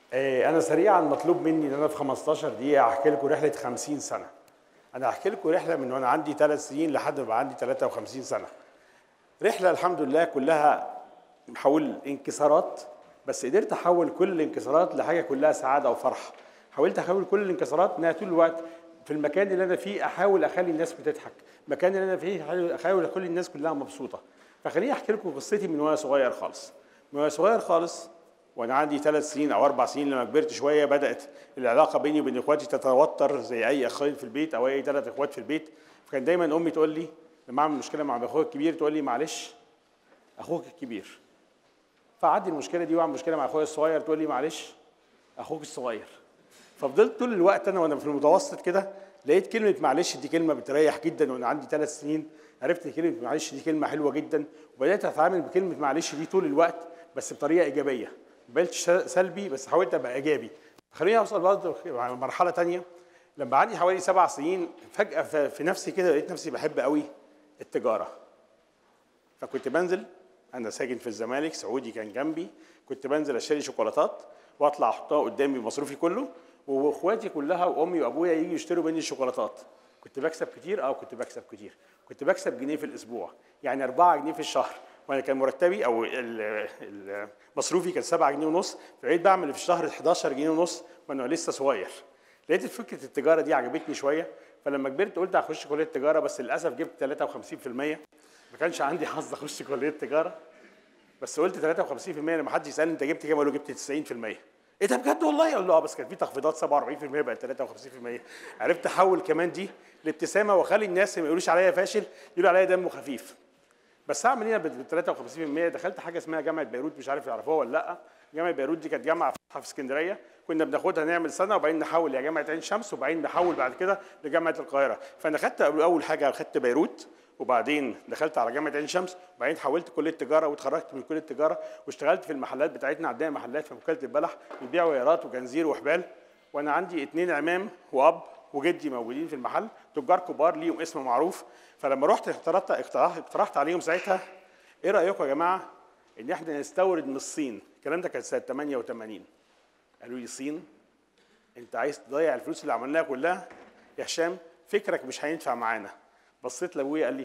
آه، انا سريعا مطلوب مني ان انا في 15 دقيقه احكي لكم رحله 50 سنه انا هحكي لكم رحله من وانا عندي 3 سنين لحد ما بقى عندي 53 سنه رحله الحمد لله كلها محول انكسارات بس قدرت احول كل الانكسارات لحاجه كلها سعاده وفرحه حاولت احول كل الانكسارات انها طول الوقت في المكان اللي انا فيه احاول اخلي الناس بتضحك المكان اللي انا فيه أحاول- احاول اخلي الناس كلها مبسوطه فخليني احكي لكم قصتي من وانا صغير خالص من وانا صغير خالص وانا عندي ثلاث سنين او اربع سنين لما كبرت شويه بدات العلاقه بيني وبين اخواتي تتوتر زي اي اخين في البيت او اي ثلاث اخوات في البيت فكان دايما امي تقول لي لما اعمل مشكله مع اخويا الكبير تقول لي معلش اخوك الكبير فاعدي المشكله دي واعمل مشكله مع اخويا الصغير تقول لي معلش اخوك الصغير ففضلت طول الوقت انا وانا في المتوسط كده لقيت كلمه معلش دي كلمه بتريح جدا وانا عندي ثلاث سنين عرفت إن كلمه معلش دي كلمه حلوه جدا وبدات اتعامل بكلمه معلش دي طول الوقت بس بطريقه ايجابيه ما بقتش سلبي بس حاولت ابقى ايجابي خليني اوصل برضه مرحله تانية لما عندي حوالي سبع سنين فجاه في- في نفسي كده لقيت نفسي بحب قوي التجاره فكنت بنزل انا ساكن في الزمالك سعودي كان جنبي كنت بنزل اشتري شوكولاتات واطلع احطها قدامي بمصروفي كله واخواتي كلها وامي وابويا يجوا يشتروا مني الشوكولاتات كنت بكسب كتير اه كنت بكسب كتير كنت بكسب جنيه في الاسبوع يعني 4 جنيه في الشهر وانا كان مرتبي او ال- ال- مصروفي كان 7 جنيه ونص فبقيت بعمل في الشهر 11 جنيه ونص وانا لسه صغير لقيت فكره التجاره دي عجبتني شويه فلما كبرت قلت هخش كليه تجاره بس للاسف جبت 53% ما كانش عندي حظ اخش كليه تجاره بس قلت 53% لما حد يسالني انت جبت كام اقول له جبت 90% ايه ده بجد والله اقول له اه بس كان في تخفيضات 47% بقت 53% عرفت احول كمان دي لابتسامه واخلي الناس ما يقولوش عليا فاشل يقولوا عليا دمه خفيف بس اعمل ايه بال 53% دخلت حاجه اسمها جامعه بيروت مش عارف يعرفوها ولا لا جامعه بيروت دي كانت جامعه فاتحه في اسكندريه كنا بناخدها نعمل سنه وبعدين نحول لجامعه عين شمس وبعدين نحول بعد كده لجامعه القاهره فانا خدت اول حاجه خدت بيروت وبعدين دخلت على جامعه عين شمس وبعدين حولت كليه تجاره واتخرجت من كليه تجاره واشتغلت في المحلات بتاعتنا عندنا محلات في وكاله البلح بنبيع ويرات وجنزير وحبال وانا عندي اتنين عمام واب وجدي موجودين في المحل تجار كبار ليهم اسم معروف فلما رحت اقترحت اقترحت اقترحت عليهم ساعتها ايه رايكم يا جماعه ان احنا نستورد من الصين الكلام ده كان سنه 88 قالوا لي الصين انت عايز تضيع الفلوس اللي عملناها كلها يا هشام فكرك مش هينفع معانا بصيت لابويا قال لي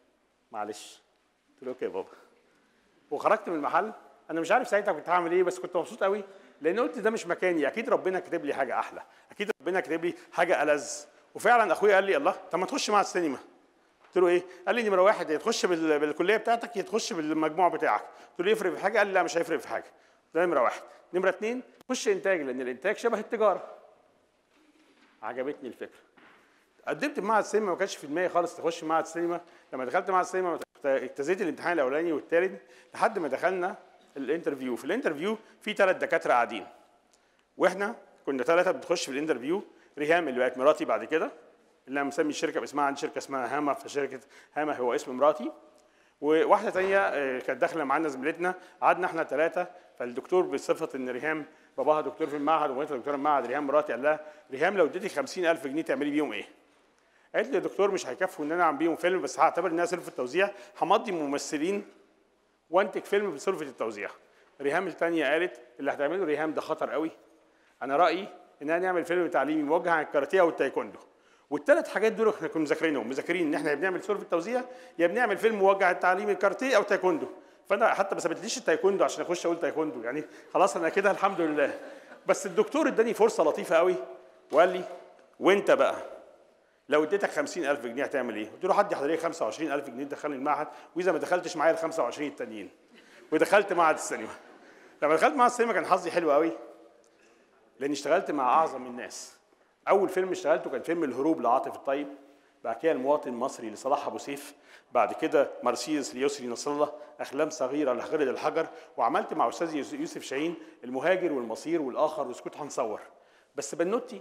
معلش قلت له اوكي يا بابا وخرجت من المحل انا مش عارف ساعتها كنت هعمل ايه بس كنت مبسوط قوي لان قلت ده مش مكاني اكيد ربنا كاتب لي حاجه احلى اكيد ربنا كاتب لي حاجه ألذ وفعلا اخويا قال لي الله طب ما تخش مع السينما قلت له ايه؟ قال لي نمره واحد يا تخش بال- بالكليه بتاعتك يا تخش بالمجموع بتاعك قلت له يفرق في حاجه؟ قال لي لا مش هيفرق في حاجه ده نمره واحد نمره اثنين خش انتاج لان الانتاج شبه التجاره عجبتني الفكره قدمت في معهد السينما ما كانش في دماغي خالص تخش معهد السينما لما دخلت معهد السينما اجتزيت الامتحان الاولاني والثالث لحد ما دخلنا الانترفيو في الانترفيو في ثلاث دكاتره قاعدين واحنا كنا ثلاثه بنخش في الانترفيو ريهام اللي بقت مراتي بعد كده اللي انا مسمي الشركه باسمها عندي شركه اسمها هاما فشركه هاما هو اسم مراتي وواحده تانية آه، كانت داخله معانا زميلتنا قعدنا احنا ثلاثه فالدكتور بصفه ان ريهام باباها دكتور في المعهد ومامتها دكتوره المعهد ريهام مراتي قال لها ريهام لو اديتك 50000 جنيه تعملي بيهم ايه؟ قالت لي يا دكتور مش هيكفوا ان انا اعمل بيهم فيلم بس هعتبر انها سلفه توزيع همضي ممثلين وانتج فيلم بسلفه التوزيع ريهام الثانيه قالت اللي هتعمله ريهام ده خطر قوي انا رايي اننا نعمل فيلم تعليمي موجه عن الكاراتيه والتايكوندو والثلاث حاجات دول احنا كنا مذاكرينهم مذاكرين ان احنا يا بنعمل سلفه التوزيع يا بنعمل فيلم موجه عن تعليم الكاراتيه او تايكوندو فانا حتى ما ثبتليش التايكوندو عشان اخش اقول تايكوندو يعني خلاص انا كده الحمد لله بس الدكتور اداني فرصه لطيفه قوي وقال لي وانت بقى لو اديتك 50000 جنيه هتعمل ايه؟ قلت له حد حضرتك 25000 جنيه دخلني المعهد واذا ما دخلتش معايا ال 25 التانيين ودخلت معهد السينما لما دخلت معهد السينما كان حظي حلو قوي لاني اشتغلت مع اعظم الناس اول فيلم اشتغلته كان فيلم الهروب لعاطف الطيب بعد كده المواطن المصري لصلاح ابو سيف بعد كده مرسيدس ليسري نصر الله احلام صغيره لخالد الحجر وعملت مع استاذ يوس- يوسف شاهين المهاجر والمصير والاخر وسكوت هنصور بس بنوتي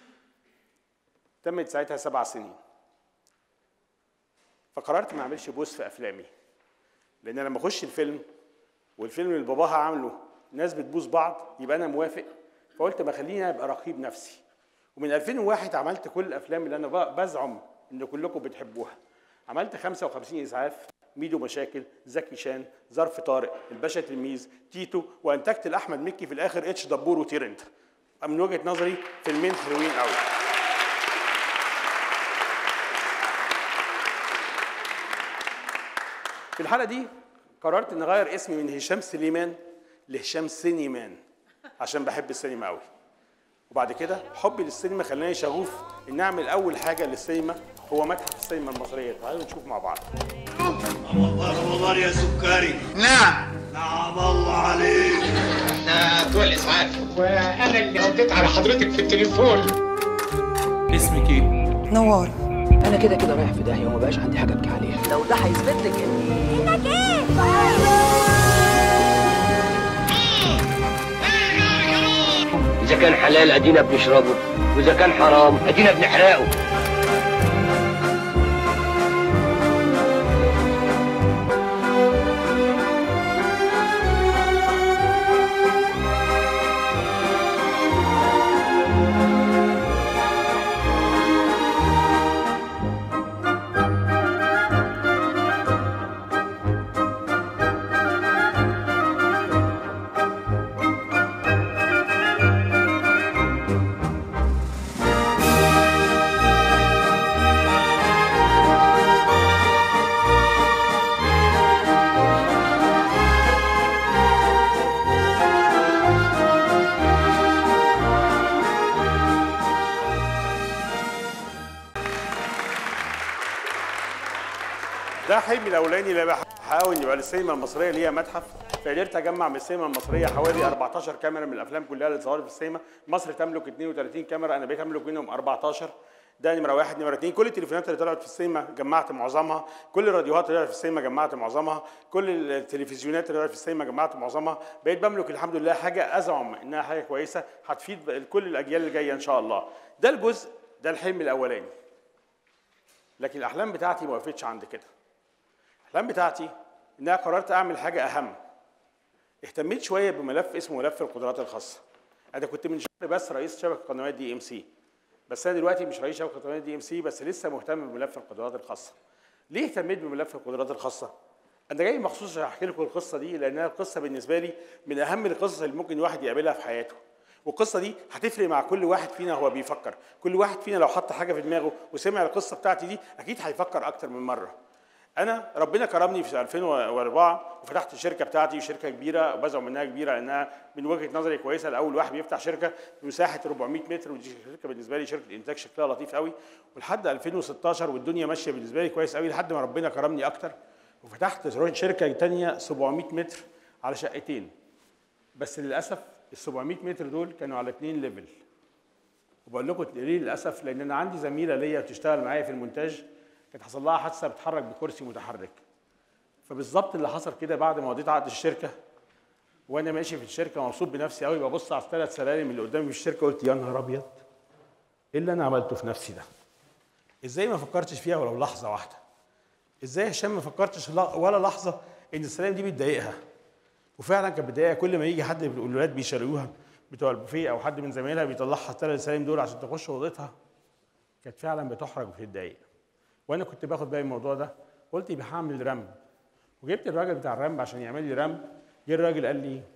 تمت ساعتها سبع سنين فقررت ما اعملش بوس في افلامي لان لما اخش الفيلم والفيلم اللي باباها عامله ناس بتبوس بعض يبقى انا موافق فقلت ما خليني ابقى رقيب نفسي ومن 2001 عملت كل الافلام اللي انا ب- بزعم ان كلكم بتحبوها عملت 55 اسعاف ميدو مشاكل زكي شان ظرف طارق الباشا تلميذ تيتو وانتجت لاحمد مكي في الاخر اتش دبور وطير انت من وجهه نظري فيلمين حلوين قوي في الحلقه دي قررت ان اغير اسمي من هشام سليمان لهشام سينيمان عشان بحب السينما قوي وبعد كده حبي للسينما خلاني شغوف ان اعمل اول حاجه للسينما هو متحف السينما المصريه تعالوا نشوف مع بعض رمضان رمضان يا سكري نعم نعم الله عليك احنا بتوع الاسعاف وانا اللي رديت على حضرتك في التليفون اسمك ايه؟ نوار انا كده كده رايح في داهيه وما بقاش عندي حاجه ابكي عليها لو ده هيثبت لك ان اذا كان حلال ادينا بنشربه واذا كان حرام ادينا بنحرقه ده حلمي الاولاني اللي بحاول ان يبقى السينما المصريه ليها متحف فقدرت اجمع من السينما المصريه حوالي 14 كاميرا من الافلام كلها اللي اتصورت في السينما مصر تملك 32 كاميرا انا بقيت املك منهم 14 ده نمره واحد نمره اثنين كل التليفونات اللي طلعت في السينما جمعت معظمها كل الراديوهات اللي طلعت في السينما جمعت معظمها كل التلفزيونات اللي طلعت في السينما جمعت معظمها بقيت بملك الحمد لله حاجه ازعم انها حاجه كويسه هتفيد كل الاجيال اللي جايه ان شاء الله ده الجزء ده الحلم الاولاني لكن الاحلام بتاعتي ما وقفتش عند كده الاحلام بتاعتي ان انا قررت اعمل حاجه اهم اهتميت شويه بملف اسمه ملف القدرات الخاصه انا كنت من شهر بس رئيس شبكه قنوات دي ام سي بس انا دلوقتي مش رئيس شبكه قنوات دي ام سي بس لسه مهتم بملف القدرات الخاصه ليه اهتميت بملف القدرات الخاصه انا جاي مخصوص عشان احكي لكم القصه دي لانها القصه بالنسبه لي من اهم القصص اللي ممكن الواحد يقابلها في حياته والقصه دي هتفرق مع كل واحد فينا هو بيفكر كل واحد فينا لو حط حاجه في دماغه وسمع القصه بتاعتي دي اكيد هيفكر اكتر من مره انا ربنا كرمني في 2004 وفتحت الشركه بتاعتي شركه كبيره وبزعم انها كبيره لانها من وجهه نظري كويسه لاول واحد بيفتح شركه بمساحه 400 متر ودي شركه بالنسبه لي شركه انتاج شكلها لطيف قوي ولحد 2016 والدنيا ماشيه بالنسبه لي كويس قوي لحد ما ربنا كرمني اكتر وفتحت شركه ثانيه 700 متر على شقتين بس للاسف ال 700 متر دول كانوا على اثنين ليفل وبقول لكم ليه للاسف لان انا عندي زميله ليا بتشتغل معايا في المونتاج كانت حصل لها حادثه بتتحرك بكرسي متحرك فبالظبط اللي حصل كده بعد ما قضيت عقد الشركه وانا ماشي في الشركه مبسوط بنفسي قوي ببص على الثلاث سلالم اللي قدامي في الشركه قلت يا نهار ابيض ايه اللي انا عملته في نفسي ده ازاي ما فكرتش فيها ولو لحظه واحده ازاي هشام ما فكرتش ولا لحظه ان السلالم دي بتضايقها وفعلا كانت بتضايقها كل ما يجي حد من الولاد بيشاركوها بتوع البوفيه او حد من زمايلها بيطلعها الثلاث سلالم دول عشان تخش اوضتها كانت فعلا بتحرج وبتتضايق وانا كنت باخد بالي من الموضوع ده قلت يبقى هعمل رمب وجبت الراجل بتاع الرمب عشان يعمل لي رمب جه الراجل قال لي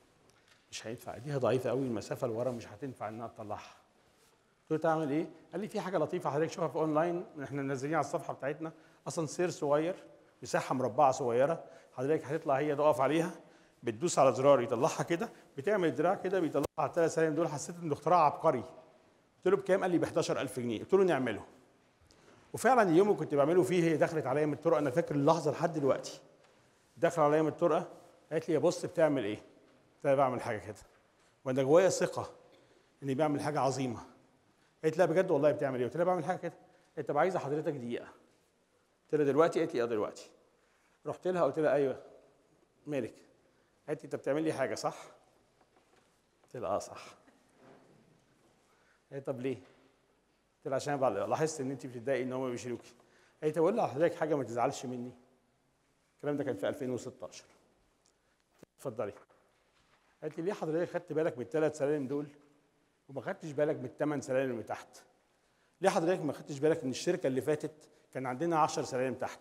مش هينفع ايديها ضعيفه قوي المسافه لورا مش هتنفع انها تطلعها قلت له تعمل ايه؟ قال لي في حاجه لطيفه حضرتك شوفها في اونلاين احنا منزلين على الصفحه بتاعتنا اسانسير صغير مساحه مربعه صغيره حضرتك هتطلع هي تقف عليها بتدوس على زرار يطلعها كده بتعمل الدراع كده بيطلعها على الثلاث سلالم دول حسيت انه اختراع عبقري قلت له بكام؟ قال لي ب 11000 جنيه قلت له نعمله وفعلا اليوم اللي كنت بعمله فيه هي دخلت عليا من الطرق انا فاكر اللحظه لحد دلوقتي دخل عليا من الطرقه قالت لي يا بص بتعمل ايه؟ قلت لها بعمل حاجه كده وانا جوايا ثقه اني بعمل حاجه عظيمه قالت لا بجد والله بتعمل ايه؟ قلت لها بعمل حاجه كده قالت طب عايزه حضرتك دقيقه قلت لها دلوقتي قالت لي اه دلوقتي رحت لها قلت لها ايوه مالك قالت لي انت بتعمل لي حاجه صح؟ قلت لها اه صح قالت طب ليه؟ قلت لها عشان بعد لاحظت ان انت بتتضايقي ان هم بيشيلوكي قالت اقول لحضرتك حاجه ما تزعلش مني الكلام ده كان في 2016 اتفضلي قالت لي ليه حضرتك خدت بالك من الثلاث سلالم دول وما خدتش بالك من الثمان سلالم اللي تحت ليه حضرتك ما خدتش بالك ان الشركه اللي فاتت كان عندنا 10 سلالم تحت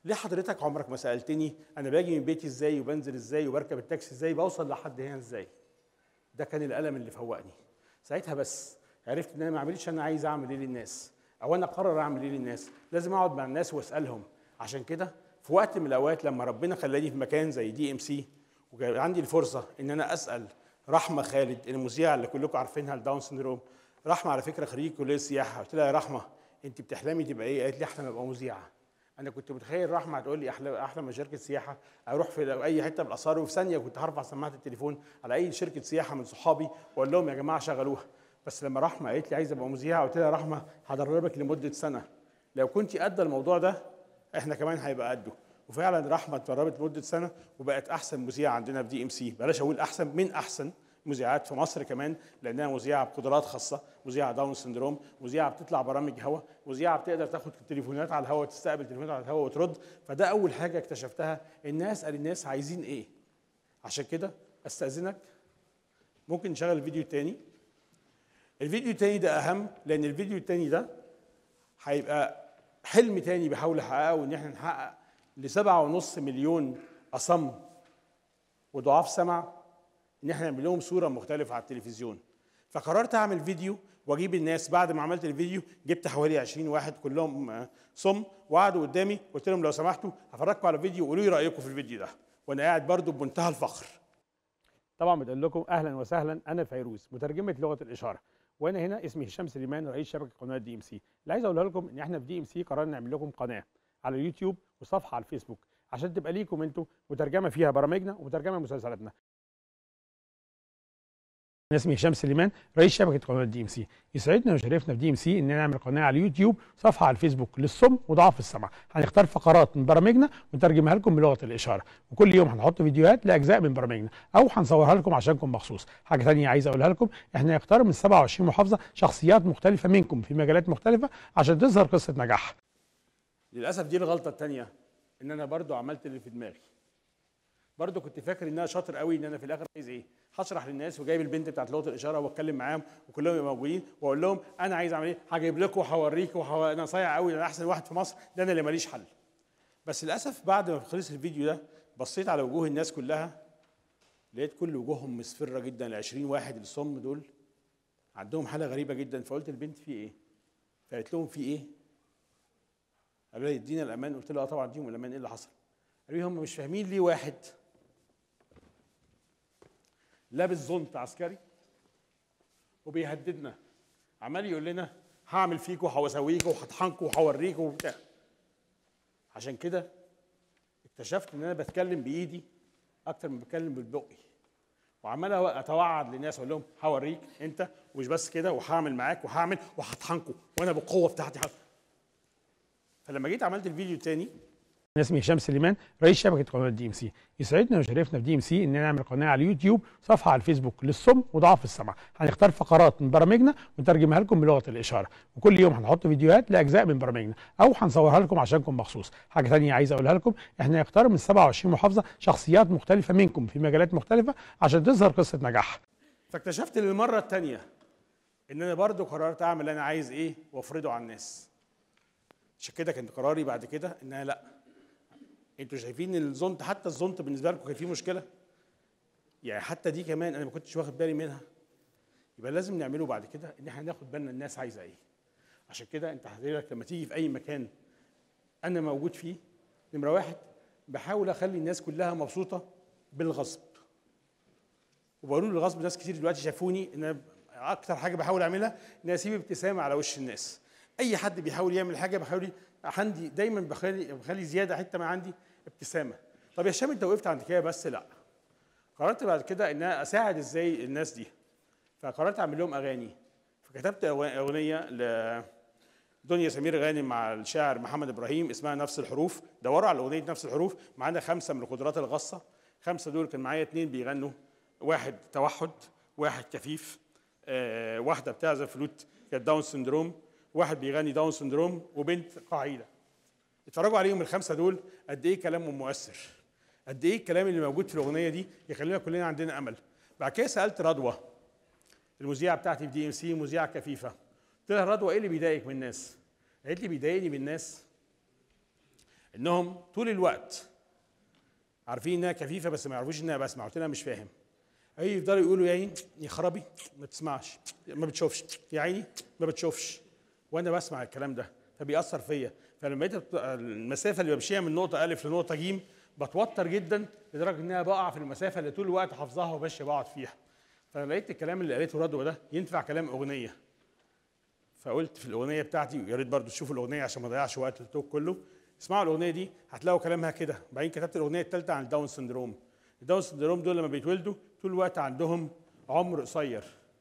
ليه حضرتك عمرك ما سالتني انا باجي من بيتي ازاي وبنزل ازاي وبركب التاكسي ازاي بوصل لحد هنا ازاي ده كان الالم اللي فوقني ساعتها بس عرفت ان انا ما اعملش انا عايز اعمل ايه للناس او انا اقرر اعمل ايه للناس لازم اقعد مع الناس واسالهم عشان كده في وقت من الاوقات لما ربنا خلاني في مكان زي دي ام سي وكان عندي الفرصه ان انا اسال رحمه خالد المذيعه اللي كلكم عارفينها الداون سندروم رحمه على فكره خريج كليه السياحه قلت لها يا رحمه انت بتحلمي تبقى ايه قالت لي احلم ابقى مذيعه انا كنت متخيل رحمه هتقول لي احلى احلم شركه سياحه اروح في اي حته بالاثار وفي ثانيه كنت هرفع سماعه التليفون على اي شركه سياحه من صحابي واقول لهم يا جماعه شغلوها بس لما رحمه قالت لي عايزه ابقى مذيعه قلت لها يا رحمه هدربك لمده سنه لو كنت قد الموضوع ده احنا كمان هيبقى قده وفعلا رحمه اتدربت لمده سنه وبقت احسن مذيعه عندنا في دي ام سي بلاش اقول احسن من احسن مذيعات في مصر كمان لانها مذيعه بقدرات خاصه مذيعه داون سندروم مذيعه بتطلع برامج هوا مذيعه بتقدر تاخد تليفونات على الهوا تستقبل تليفونات على الهوا وترد فده اول حاجه اكتشفتها الناس قال الناس عايزين ايه عشان كده استاذنك ممكن نشغل الفيديو التاني الفيديو التاني ده اهم لان الفيديو التاني ده هيبقى حلم تاني بحاول احققه ان احنا نحقق لسبعة ونص مليون اصم وضعاف سمع ان احنا نعمل لهم صوره مختلفه على التلفزيون فقررت اعمل فيديو واجيب الناس بعد ما عملت الفيديو جبت حوالي 20 واحد كلهم آه، صم وقعدوا قدامي قلت لهم لو سمحتوا هفرجكم على فيديو وقولوا لي رايكم في الفيديو ده وانا قاعد برضو بمنتهى الفخر طبعا بقول لكم اهلا وسهلا انا فيروز مترجمه لغه الاشاره وانا هنا اسمي هشام سليمان رئيس شبكه قناه دي ام سي اللي عايز اقولها لكم ان احنا في دي ام سي قررنا نعمل لكم قناه على اليوتيوب وصفحه على الفيسبوك عشان تبقى ليكم انتوا مترجمه فيها برامجنا ومترجمه مسلسلاتنا أنا اسمي هشام سليمان رئيس شبكه قناه دي ام سي يسعدنا ويشرفنا في دي ام سي ان نعمل قناه على اليوتيوب صفحه على الفيسبوك للصم وضعاف السمع هنختار فقرات من برامجنا ونترجمها لكم بلغه الاشاره وكل يوم هنحط فيديوهات لاجزاء من برامجنا او هنصورها لكم عشانكم مخصوص حاجه ثانيه عايز اقولها لكم احنا هنختار من 27 محافظه شخصيات مختلفه منكم في مجالات مختلفه عشان تظهر قصه نجاحها للاسف دي الغلطه الثانيه ان انا برضو عملت اللي في دماغي برضو كنت فاكر ان انا شاطر قوي ان انا في الاخر عايز ايه هشرح للناس وجايب البنت بتاعت لغه الاشاره واتكلم معاهم وكلهم يبقوا موجودين واقول لهم انا عايز اعمل ايه هجيب لكم وهوريكم وهو... انا صايع قوي انا احسن واحد في مصر ده انا اللي ماليش حل بس للاسف بعد ما خلص الفيديو ده بصيت على وجوه الناس كلها لقيت كل وجوههم مصفره جدا ال 20 واحد الصم دول عندهم حاله غريبه جدا فقلت البنت في ايه؟ فقالت لهم في ايه؟ قالوا لي ادينا الامان قلت له اه طبعا اديهم الامان ايه اللي حصل؟ قالوا لي هم مش فاهمين ليه واحد لابس زونت عسكري وبيهددنا عمال يقول لنا هعمل فيكوا وهسويكوا وهطحنكوا وهوريكوا وبتاع عشان كده اكتشفت ان انا بتكلم بايدي اكتر من بتكلم بالبقي وعمال اتوعد للناس اقول لهم هوريك انت ومش بس كده وهعمل معاك وهعمل وهطحنكوا وانا بالقوه بتاعتي ه- فلما جيت عملت الفيديو التاني انا اسمي هشام سليمان رئيس شبكه قناه دي ام سي يسعدنا ويشرفنا في دي ام سي ان نعمل قناه على اليوتيوب صفحه على الفيسبوك للصم وضعاف السمع هنختار فقرات من برامجنا ونترجمها لكم بلغه الاشاره وكل يوم هنحط فيديوهات لاجزاء من برامجنا او هنصورها لكم عشانكم مخصوص حاجه ثانيه عايز اقولها لكم احنا هنختار من 27 محافظه شخصيات مختلفه منكم في مجالات مختلفه عشان تظهر قصه نجاحها فاكتشفت للمره الثانيه ان انا برضو قررت اعمل اللي انا عايز ايه وافرضه على الناس عشان كده كان قراري بعد كده ان انا لا انتوا شايفين الزونت حتى الزونت بالنسبه لكم كان فيه مشكله يعني حتى دي كمان انا ما كنتش واخد بالي منها يبقى لازم نعمله بعد كده ان احنا ناخد بالنا الناس عايزه ايه عشان كده انت حضرتك لما تيجي في اي مكان انا موجود فيه نمره واحد بحاول اخلي الناس كلها مبسوطه بالغصب وبقول الغصب ناس كتير دلوقتي شافوني ان أنا اكتر حاجه بحاول اعملها ان اسيب ابتسامه على وش الناس اي حد بيحاول يعمل حاجه بحاول عندي دايما بخلي بخلي زياده حته ما عندي ابتسامه طب يا هشام انت وقفت عند كده بس لا قررت بعد كده ان انا اساعد ازاي الناس دي فقررت اعمل لهم اغاني فكتبت أغ- اغنيه ل دنيا سمير غانم مع الشاعر محمد ابراهيم اسمها نفس الحروف دوروا على اغنيه نفس الحروف معانا خمسه من القدرات الغصه خمسه دول كان معايا اثنين بيغنوا واحد توحد واحد كفيف آه، واحده بتعزف فلوت كانت داون سندروم واحد بيغني داون سندروم وبنت قاعده اتفرجوا عليهم الخمسه دول قد ايه كلامهم مؤثر قد ايه الكلام اللي موجود في الاغنيه دي يخلينا كلنا عندنا امل بعد كده سالت رضوى المذيعه بتاعتي في دي ام سي مذيعه كفيفه قلت لها رضوى ايه اللي بيضايقك من الناس؟ قالت لي بيضايقني من الناس انهم طول الوقت عارفين انها كفيفه بس ما يعرفوش انها بسمع قلت لها مش فاهم اي يفضلوا يقولوا يا عيني يا خرابي ما بتسمعش ما بتشوفش يا عيني ما بتشوفش وانا بسمع الكلام ده فبيأثر فيا فلما بقيت المسافه اللي بمشيها من نقطه الف لنقطه ج بتوتر جدا لدرجه ان انا بقع في المسافه اللي طول الوقت حافظاها وماشي بقعد فيها فانا لقيت الكلام اللي قالته رضوى ده ينفع كلام اغنيه فقلت في الاغنيه بتاعتي ويا ريت برضه تشوفوا الاغنيه عشان ما اضيعش وقت التوك كله اسمعوا الاغنيه دي هتلاقوا كلامها كده بعدين كتبت الاغنيه الثالثه عن الداون سندروم الداون سندروم دول لما بيتولدوا طول الوقت عندهم عمر قصير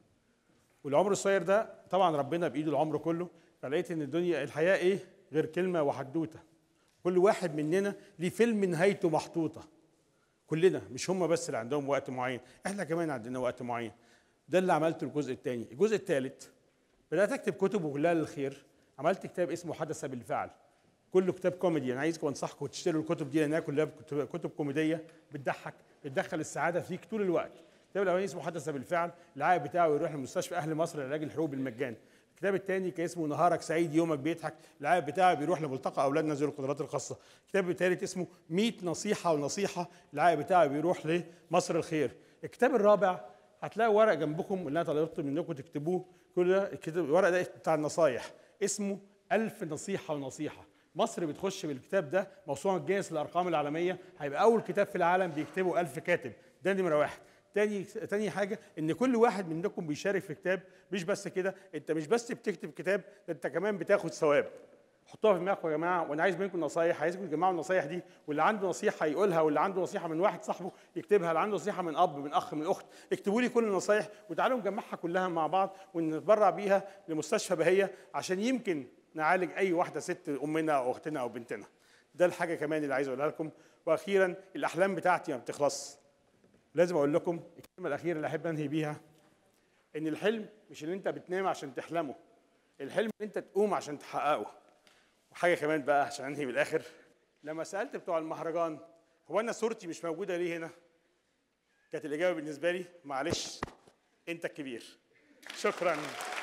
والعمر القصير ده طبعا ربنا بايده العمر كله فلقيت ان الدنيا الحياه ايه غير كلمه وحدوته كل واحد مننا ليه فيلم نهايته محطوطه كلنا مش هم بس اللي عندهم وقت معين احنا كمان عندنا وقت معين ده اللي عملته الجزء الثاني الجزء الثالث بدات اكتب كتب وكلها للخير عملت كتاب اسمه حدث بالفعل كله كتاب كوميدي انا عايزكم انصحكم تشتروا الكتب دي لانها كلها كتب, كتب كوميديه بتضحك بتدخل السعاده فيك طول الوقت الكتاب الاولاني اسمه حدث بالفعل العائد بتاعه يروح لمستشفى اهل مصر لعلاج الحروب بالمجان الكتاب الثاني كان اسمه نهارك سعيد يومك بيضحك العائد بتاعه بيروح لملتقى اولادنا ذوي القدرات الخاصه الكتاب الثالث اسمه 100 نصيحه ونصيحه العائد بتاعه بيروح لمصر الخير الكتاب الرابع هتلاقوا ورق جنبكم اللي انا طلبت منكم تكتبوه كل ده الكتاب الورق ده بتاع النصايح اسمه ألف نصيحة ونصيحة مصر بتخش بالكتاب ده موسوعة جينيس للأرقام العالمية هيبقى أول كتاب في العالم بيكتبه ألف كاتب ده نمرة واحد تاني تاني حاجة إن كل واحد منكم بيشارك في كتاب مش بس كده أنت مش بس بتكتب كتاب ده أنت كمان بتاخد ثواب حطوها في دماغكم يا جماعه وانا عايز منكم نصايح عايزكم تجمعوا النصايح دي واللي عنده نصيحه يقولها واللي عنده نصيحه من واحد صاحبه يكتبها اللي عنده نصيحه من اب من اخ من اخت اكتبوا لي كل النصايح وتعالوا نجمعها كلها مع بعض ونتبرع بيها لمستشفى بهيه عشان يمكن نعالج اي واحده ست امنا او اختنا او بنتنا ده الحاجه كمان اللي عايز اقولها لكم واخيرا الاحلام بتاعتي ما بتخلص لازم اقول لكم الكلمه الاخيره اللي احب انهي بيها ان الحلم مش اللي انت بتنام عشان تحلمه الحلم اللي انت تقوم عشان تحققه وحاجه كمان بقى عشان انهي بالاخر لما سالت بتوع المهرجان هو انا صورتي مش موجوده ليه هنا كانت الاجابه بالنسبه لي معلش انت الكبير شكرا